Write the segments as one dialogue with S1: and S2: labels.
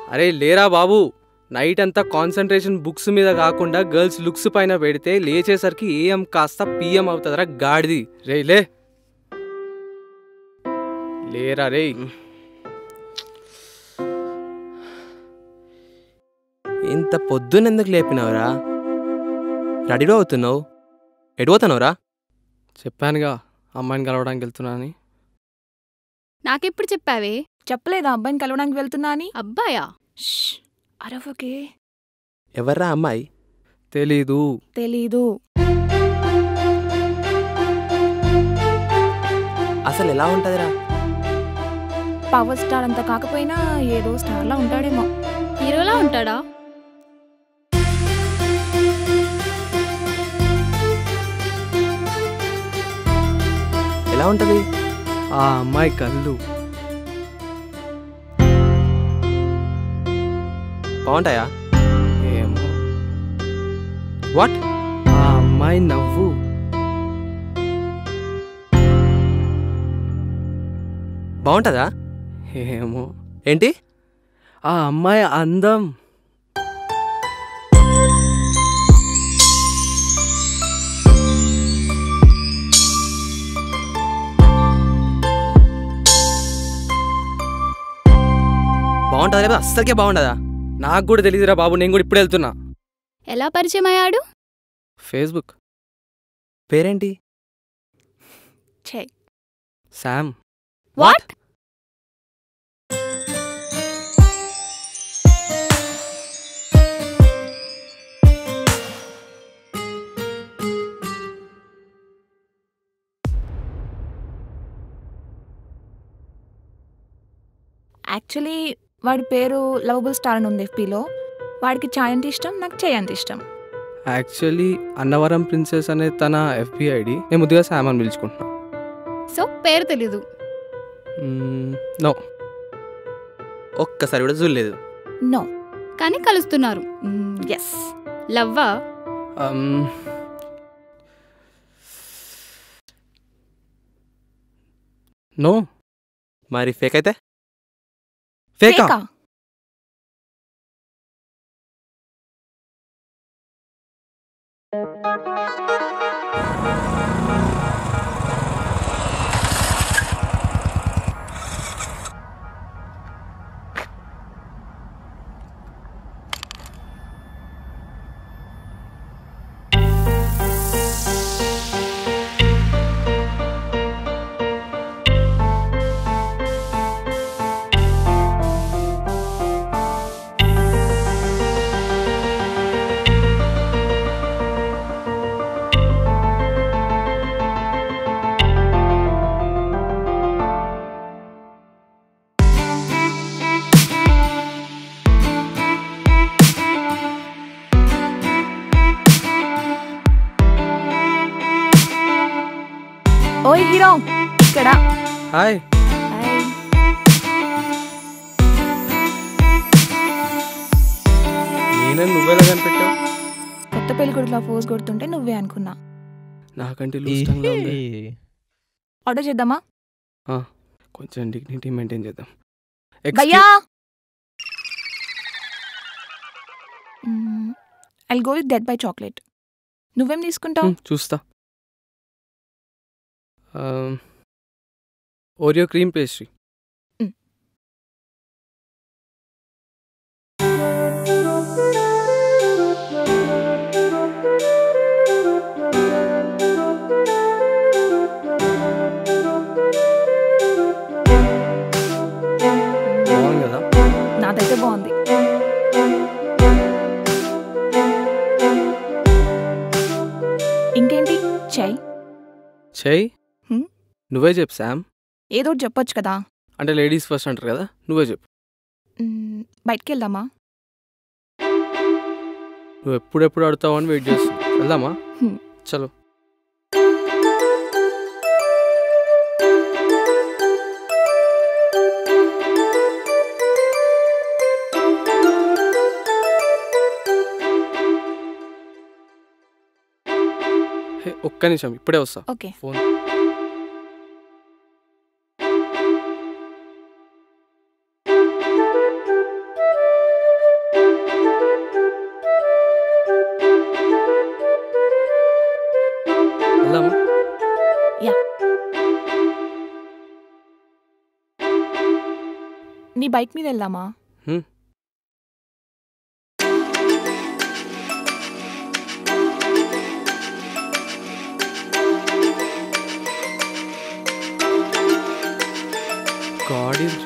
S1: అరే లేరా బాబు నైట్ అంతా కాన్సన్ట్రేషన్ బుక్స్ మీద కాకుండా గర్ల్స్ లుక్స్ పైన పెడితే లేచేసరికి ఏఎం కాస్త పిఎం అవుతుందిరా గాడిది రే లే లేరా రే
S2: ఇంత పొద్దున్న ఎందుకు లేపినావురా రెడీలో అవుతున్నావు ఎటు పోతున్నావురా
S1: చెప్పానుగా అమ్మాయిని కలవడానికి వెళ్తున్నా అని
S3: నాకెప్పుడు చెప్పావే
S4: చెప్పలేదా అబ్బాయిని కలవడానికి వెళ్తున్నా అని
S3: అబ్బాయా
S4: ష్, అరవకే
S2: ఎవర్రా అమ్మాయి
S1: తెలీదు
S4: తెలీదు
S2: అసలు ఎలా ఉంటుందిరా
S4: పవర్ స్టార్ అంత కాకపోయినా ఏదో స్టార్లా ఉంటాడేమో
S3: హీరోలా ఉంటాడా
S2: ఎలా ఉంటుంది
S1: ఆ అమ్మాయి కళ్ళు
S2: బాగుంటాయా
S1: ఏమో
S2: వాట్
S1: ఆ అమ్మాయి నవ్వు
S2: బాగుంటుందా
S1: ఏమో
S2: ఏంటి
S1: ఆ అమ్మాయి అందం
S2: బాగుంటుందా లేదా అస్సలకే బాగుంటుందా
S1: నాకు కూడా తెలియదురా బాబు నేను కూడా ఇప్పుడు వెళ్తున్నా
S3: ఎలా పరిచయం అయ్యాడు
S1: ఫేస్బుక్
S2: పేరేంటి
S4: ఛే
S1: శామ్
S3: వాట్
S4: యాక్చువల్లీ వాడి పేరు లవబుల్ స్టార్ అని ఉంది ఎఫ్పీలో వాడికి ఛాయ్ అంటే ఇష్టం నాకు చేయి అంటే ఇష్టం
S1: యాక్చువల్లీ అన్నవరం ప్రిన్సెస్ అనే తన ఎఫ్బి ఐడి నేను ముద్దుగా శామ్ అని పిలుచుకుంటున్నా
S3: సో పేరు తెలీదు
S1: నో
S2: ఒక్కసారి కూడా చూడలేదు
S4: నో
S3: కానీ కలుస్తున్నారు
S4: ఎస్
S3: లవ్వా
S1: నో
S2: మరి ఫేక్ అయితే
S1: ఫేకా
S4: ఫేకా ఓయ్ హీరో ఇక్కడ
S1: హాయ్
S4: హాయ్.
S1: నేనే నువ్వెలా కనిపెట్టావు
S4: కొత్త పెళ్లి కొడుకులా ఫోజ్ కొడుతుంటే నువ్వే అనుకున్నా
S1: నాకంటే ఇష్టంగా ఉంది
S4: ఆర్డర్ చేద్దామా
S1: కొంచెం డిగ్నిటీ మెయింటైన్ చేద్దాం
S4: భయ్యా I go with dead by chocolate నువ్వేం తీసుకుంటావు
S1: మ్, చూస్తా ఓరియో క్రీమ్ పేస్ట్రీ
S4: మ్.
S1: బాగుంది కదా
S4: నాదైతే బాగుంది ఇంకేంటి చెయ్
S1: చెయ్యి
S4: హ్మ్?
S1: నువ్వే చెప్పు శామ్
S4: ఏదో ఒకటి చెప్పొచ్చు కదా
S1: అంటే లేడీస్ ఫస్ట్ అంటారు కదా నువ్వే చెప్పు
S4: మ్, బయటికి వెళ్దామా
S1: నువ్వు ఎప్పుడెప్పుడు ఆడుతావు అని వెయిట్ చేస్తావు వెళ్దామా
S4: హ్మ్.
S1: చలో హే, ఒక్క నిమిషం ఇప్పుడే వస్తా
S4: ఓకే
S1: ఫోన్
S4: నీ బైక్ మీద వెళ్దామా
S1: హ్మ్. గాడ్ ఈజ్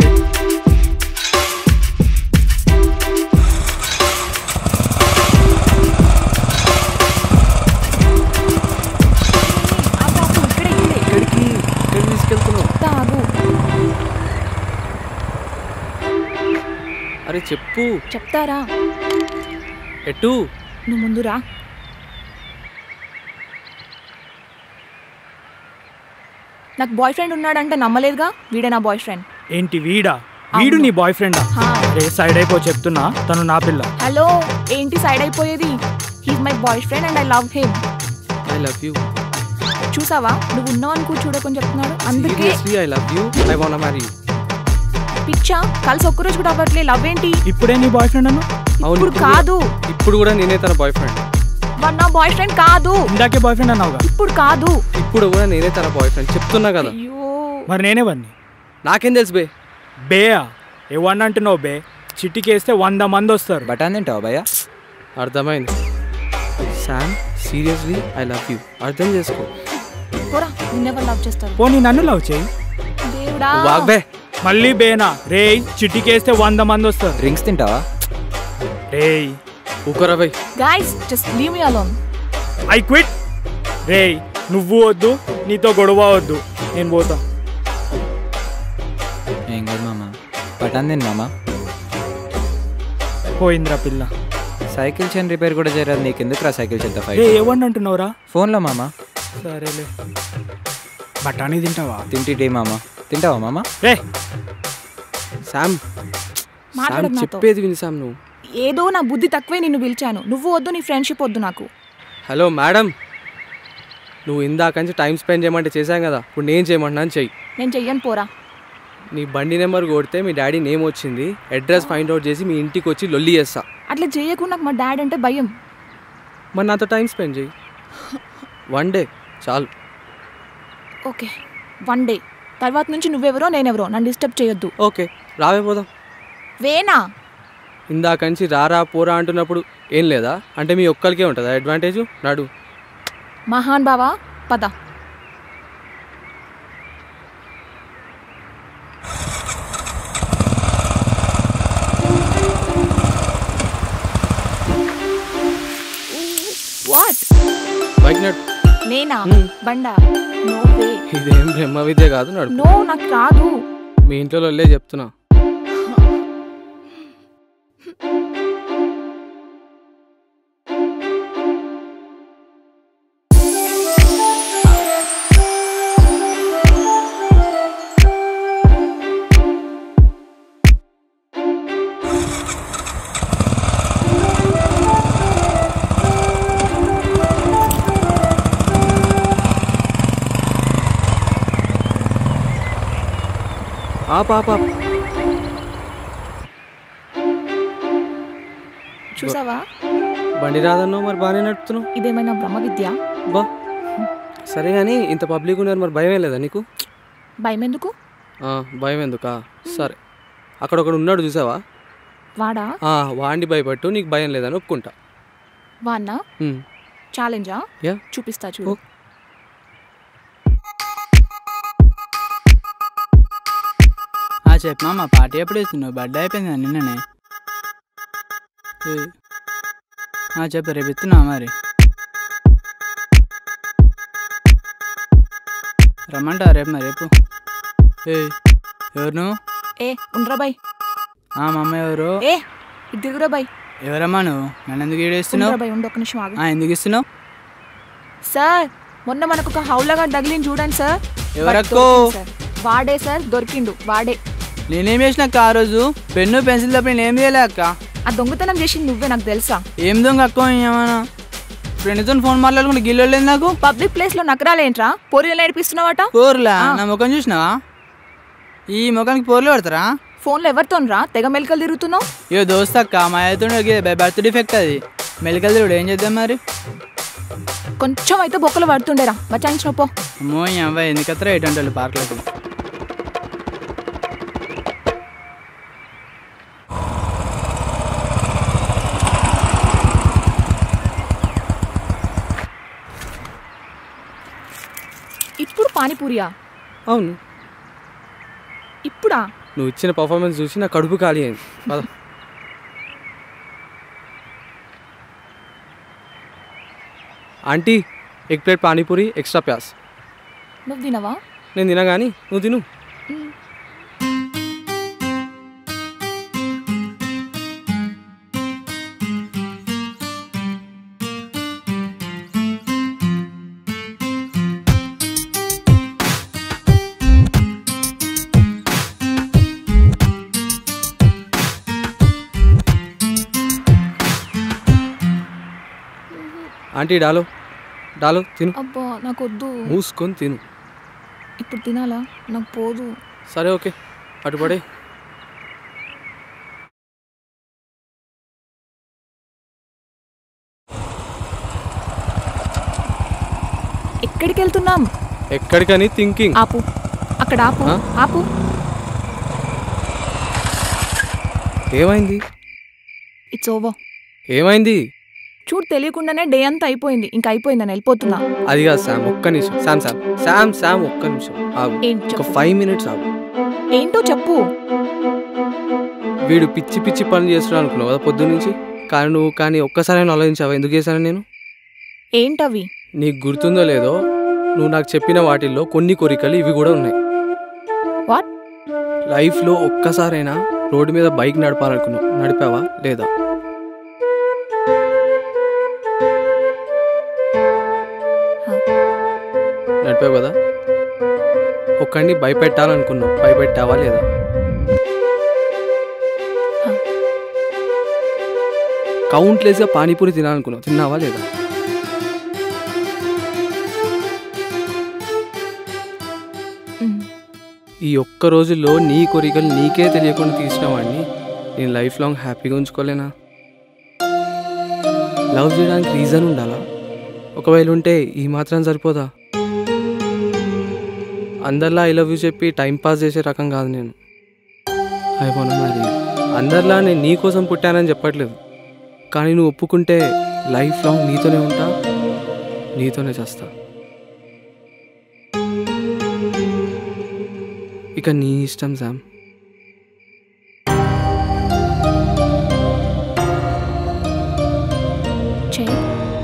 S4: ఆగు, ఆగు, ఇక్కడే ఇక్కడే
S1: ఎక్కడికి ఎక్కడికి తీసుకెళ్తున్నావు
S4: చెప్తా, ఆగు
S1: అరే చెప్పు
S4: చెప్తారా
S1: ఎటు
S4: నువ్వు ముందు రా నాకు బాయ్ ఫ్రెండ్ ఉన్నాడంటే నమ్మలేదుగా వీడే నా బాయ్ ఫ్రెండ్
S5: ఏంటి వీడా వీడు నీ బాయ్ ఫ్రెండా రే సైడ్ అయిపో చెప్తున్నా తను నా పిల్ల
S4: హలో ఏంటి సైడ్ అయిపోయేది he's my boy friend and I love him
S1: I love you
S4: చూసావా నువ్వు ఉన్నావు అనుకో చూడకొని చెప్తున్నాడు అందుకే
S1: seriously I love you I want marry you
S4: పిచ్చా కలిసి ఒక్కరోజు కూడా అవ్వట్లే లవ్ ఏంటి
S5: ఇప్పుడే నీ బాయ్ ఫ్రెండ్ అను
S1: అవును,
S4: ఇప్పుడు
S1: ఇప్పుడు
S4: కాదు
S1: ఇప్పుడు కూడా నేనే తన బాయ్ ఫ్రెండ్
S4: వాడు నా బాయ్ ఫ్రెండ్ కాదు
S5: ఇందాకే బాయ్ ఫ్రెండ్ అన్నావుగా
S4: ఇప్పుడు కాదు
S1: ఇప్పుడు కూడా నేనే తన బాయ్ ఫ్రెండ్ చెప్తున్నా కదా
S4: అయ్యో
S5: మరి నేనే వన్ని
S1: నాకేం తెలుసు బే
S5: బేయా ఏవన్నా అంటున్నావు బే చిట్టికేస్తే వంద మంది వస్తారు
S2: బటాన్ తింటావా భయ్యా
S1: అర్థమైంది Sam seriously I love you అర్థం చేసుకో
S4: పోరా నిన్నెవరు లవ్ చేస్తారు
S5: పోనీ నన్ను లవ్ చేయి
S4: దేవుడా
S1: వాగ్బే
S5: మళ్ళీ బేనా రే చిట్టికేస్తే వంద మంది వస్తారు
S2: డ్రింక్స్ తింటావా
S5: రే
S1: ఊకరా bye
S4: guys just leave me alone
S5: I quit రే నువ్వు వద్దు నీతో గొడవ వద్దు నేను పోతా
S2: ఏం కాదు మామ బటాన్ తిని మామ
S5: పోయిందిరా పిల్ల
S2: సైకిల్ చైన్ రిపేర్ కూడా చేయరాదు నీకెందుకు రా సైకిల్ చేద్దా
S5: రే
S2: ఫైట్
S5: ఏవన్నా అంటున్నావురా
S2: ఫోన్లో మామ
S5: సరేలే బఠానీ తింటావా
S2: తింటి మామ తింటావా మామ
S5: రే
S1: శామ్ శామ్
S4: మాట్లాడదు నాతో
S1: చెప్పేది విని శామ్ నువ్వు
S4: ఏదో నా బుద్ధి తక్కువే నిన్ను పిలిచాను నువ్వు వద్దు నీ ఫ్రెండ్షిప్ వద్దు నాకు
S1: హలో మేడం నువ్వు ఇందాక నుంచి టైం స్పెండ్ చేయమంటే చేశాం కదా ఇప్పుడు నేను చేయమంటున్నాను చెయ్యి
S4: నేను చెయ్యను పోరా
S1: నీ బండి నెంబర్ కొడితే మీ డాడీ నేమ్ వచ్చింది అడ్రస్ ఫైండ్ అవుట్ చేసి మీ ఇంటికి వచ్చి లొల్లి చేస్తా
S4: అట్లా చేయకు నాకు మా డాడ్ అంటే భయం
S1: మరి నాతో టైం స్పెండ్ చేయి వన్ డే చాలు
S4: ఓకే వన్ డే తర్వాత నుంచి నువ్వెవరో నేనెవరో నన్ను డిస్టర్బ్ చేయొద్దు
S1: ఓకే రావే పోదాం
S4: వేనా
S1: ఇందాక నుంచి రారా పోరా అంటున్నప్పుడు ఏం లేదా అంటే మీ ఒక్కరికే ఉంటుందా అడ్వాంటేజ్ నడు
S4: మహాన్ బావా పద వాట్
S1: బైక్ నడు
S4: నేనా
S1: Hmm.
S4: బండా నో వే
S1: ఇదేం బ్రహ్మ విద్య కాదు నడు
S4: నో నాకు రాదు
S1: మీ ఇంట్లో లొల్లే చెప్తున్నా ఆ పాప
S4: చూసావా
S1: బండి రాదన్నావు మరి బాగానే నడుపుతున్నావు
S4: ఇదేమైనా బ్రహ్మ విద్య
S1: బా సరే కానీ ఇంత పబ్లిక్ ఉన్నారు మరి భయం లేదా నీకు
S4: భయం ఎందుకు
S1: ఆ, భయం ఎందుకా సరే అక్కడ ఒకడు ఉన్నాడు చూసావా
S4: వాడా
S1: ఆ, వాడిని భయపట్టు నీకు భయం లేదని ఒప్పుకుంటా
S4: వాన్నా
S1: ఉమ్,
S4: ఛాలెంజా
S1: యా
S4: చూపిస్తా చూడు
S1: ఓ.
S6: ఆ చెప్పమా మా పార్టీ ఎప్పుడు ఇస్తున్నావు బర్త్డే అయిపోయింది కదా నిన్ననే ఏ. ఆ చెప్పు రేపు ఇస్తున్నావా మరి రమ్మంటా రేపు మరి రేపు ఏ ఎవరు నువ్వు
S4: ఏ ఉండ్రా బై
S6: ఆ మా అమ్మ ఎవరు
S4: ఏ ఇటు తిరుగురా బై
S6: ఎవరమ్మా నువ్వు నన్ను ఎందుకు ఈడేస్తున్నావు
S4: ఉండ్రా బై ఉండు ఒక్క నిమిషం ఆగు
S6: ఆ, ఎందుకు ఇస్తున్నావు
S4: సార్ మొన్న మనకు ఒక హౌలగా తగిలింది చూడండి సార్
S6: ఎవరక్కో?
S4: వాడు దొరికిండు సార్. వాడే సార్ దొరికిండు వాడే
S6: నేనేం చేసిన అక్క ఆ రోజు పెన్ను పెన్సిల్ తప్ప నేనేం చేయలే అక్క
S4: ఆ దొంగతనం చేసింది నువ్వే నాకు తెలుసా
S6: ఏం దొంగ అక్క ఏమన్నా ఫ్రెండ్తో ఫోన్ మాట్లాడుకుంటే గిల్లలేదు నాకు
S4: పబ్లిక్ ప్లేస్ లో నకరాలేంట్రా పోరీలు నేర్పిస్తున్నావట
S6: పోర్లా
S4: ఆ.
S6: నా ముఖం చూసినావా ఈ ముఖానికి పోర్లు పెడతారా
S4: ఫోన్లో ఎవరితోనరా తెగ మెలికలు తిరుగుతున్నావు
S6: ఇక దోస్త్ అక్క మా అయితే బర్త్ డిఫెక్ట్ అది మెడికల్ తిరుగుడు ఏం చేద్దాం మరి
S4: కొంచెం అయితే బొక్కలు పడుతుండేరా మచాయించిన పో
S6: అమ్మో ఈ అవ్వ ఎందుకత్తరా ఎటువంటి వాళ్ళు పార్కులకు
S4: పానీపూరియా
S1: అవును
S4: ఇప్పుడా
S1: నువ్వు ఇచ్చిన పర్ఫార్మెన్స్ చూసి నా కడుపు ఖాళీ అయింది పద aunty egg plate panipuri extra ప్యాస్
S4: నువ్వు తినవా
S1: నేను తినా కానీ నువ్వు తిను ఆంటీ డాలో డాలో తిను
S4: అబ్బా నాకు వద్దు
S1: మూసుకొని తిను
S4: ఇప్పుడు తినాలా నాకు పోదు
S1: సరే ఓకే అటుపడే
S4: ఎక్కడికి వెళ్తున్నాం
S1: ఎక్కడికని థింకింగ్
S4: ఆపు అక్కడ ఆపు
S1: ఆ?
S4: ఆపు
S1: ఏమైంది
S4: ఇట్స్ ఓవర్
S1: ఏమైంది
S4: చూడు తెలియకుండానే డే అంతా అయిపోయింది ఇంకా అయిపోయిందని వెళ్ళిపోతున్నా
S1: అది కాదు శామ్ ఒక్క నిమిషం శామ్ శామ్ శామ్ శామ్ ఒక్క నిమిషం ఆగు
S4: ఏంటి
S1: ఒక
S4: చెప్పు
S1: ఫైవ్ మినిట్స్ ఆగు
S4: ఏంటో చెప్పు
S1: వీడు పిచ్చి పిచ్చి పనులు చేస్తున్నాడు అనుకున్నావు కదా పొద్దు నుంచి కానీ నువ్వు కానీ ఒక్కసారి ఆలోచించావా ఎందుకు చేశాను నేను
S4: ఏంటవి
S1: నీకు గుర్తుందో లేదో నువ్వు నాకు చెప్పిన వాటిల్లో కొన్ని కోరికలు ఇవి కూడా ఉన్నాయి
S4: వాట్
S1: లైఫ్లో ఒక్కసారైనా రోడ్డు మీద బైక్ నడపాలనుకున్నావు నడిపావా లేదా
S4: హ.
S1: నడిపావు కదా ఒక్కడిని భయపెట్టాలనుకున్నావు భయపెట్టావా లేదా
S4: హ.
S1: కౌంట్లెస్గా పానీపూరి తినాలనుకున్నావు తిన్నావా లేదా
S4: మ్,
S1: ఈ ఒక్క రోజుల్లో నీ కోరికలు నీకే తెలియకుండా తీసిన వాడిని నేను లైఫ్ లాంగ్ హ్యాపీగా ఉంచుకోలేనా లవ్ చేయడానికి రీజన్ ఉండాలా ఒకవేళ ఉంటే ఈ మాత్రం సరిపోదా అందరిలా ఐ లవ్ యూ చెప్పి టైం పాస్ చేసే రకం కాదు నేను ఐ వన్ మరి అందరిలా నేను నీ కోసం పుట్టానని చెప్పట్లేదు కానీ నువ్వు ఒప్పుకుంటే లైఫ్ లాంగ్ నీతోనే ఉంటా నీతోనే చేస్తా ఇక నీ ఇష్టం శామ్
S4: చెయ్యి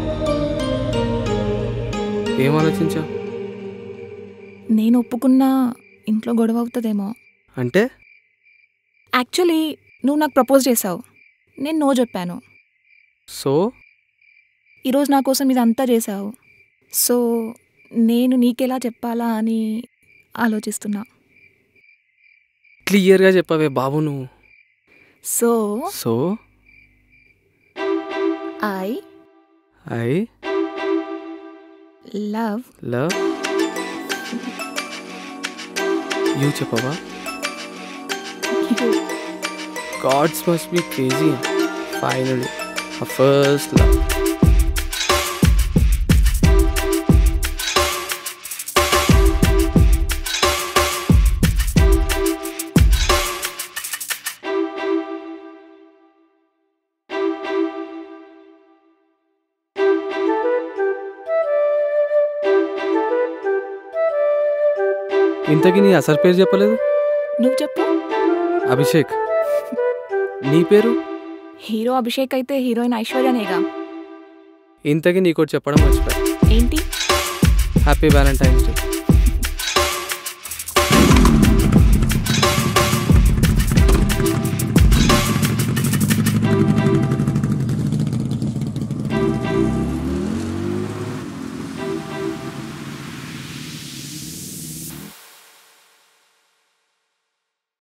S1: ఏం ఆలోచించా
S4: నేను ఒప్పుకున్నా ఇంట్లో గొడవ అవుతుందేమో
S1: అంటే
S4: యాక్చువల్లీ నువ్వు నాకు ప్రపోజ్ చేసావు నేను నో చెప్పాను
S1: సో
S4: ఈరోజు నా కోసం ఇదంతా చేసావు సో నేను నీకెలా చెప్పాలా అని ఆలోచిస్తున్నా
S1: క్లియర్గా చెప్పవే బాబు నువ్వు
S4: so
S1: so
S4: I
S1: I
S4: love
S1: love you చెప్పవా
S4: you
S1: gods must be crazy finally first love ఇంతకీ నీ అసలు పేరు చెప్పలేదు
S4: నువ్వు చెప్పు
S1: అభిషేక్ నీ పేరు
S4: హీరో అభిషేక్ అయితే హీరోయిన్ ఐశ్వర్యనేగా
S1: ఇంతకీ నీకోటి చెప్పడం మర్చిపోయా
S4: ఏంటి
S1: హ్యాపీ వ్యాలంటైన్స్ డే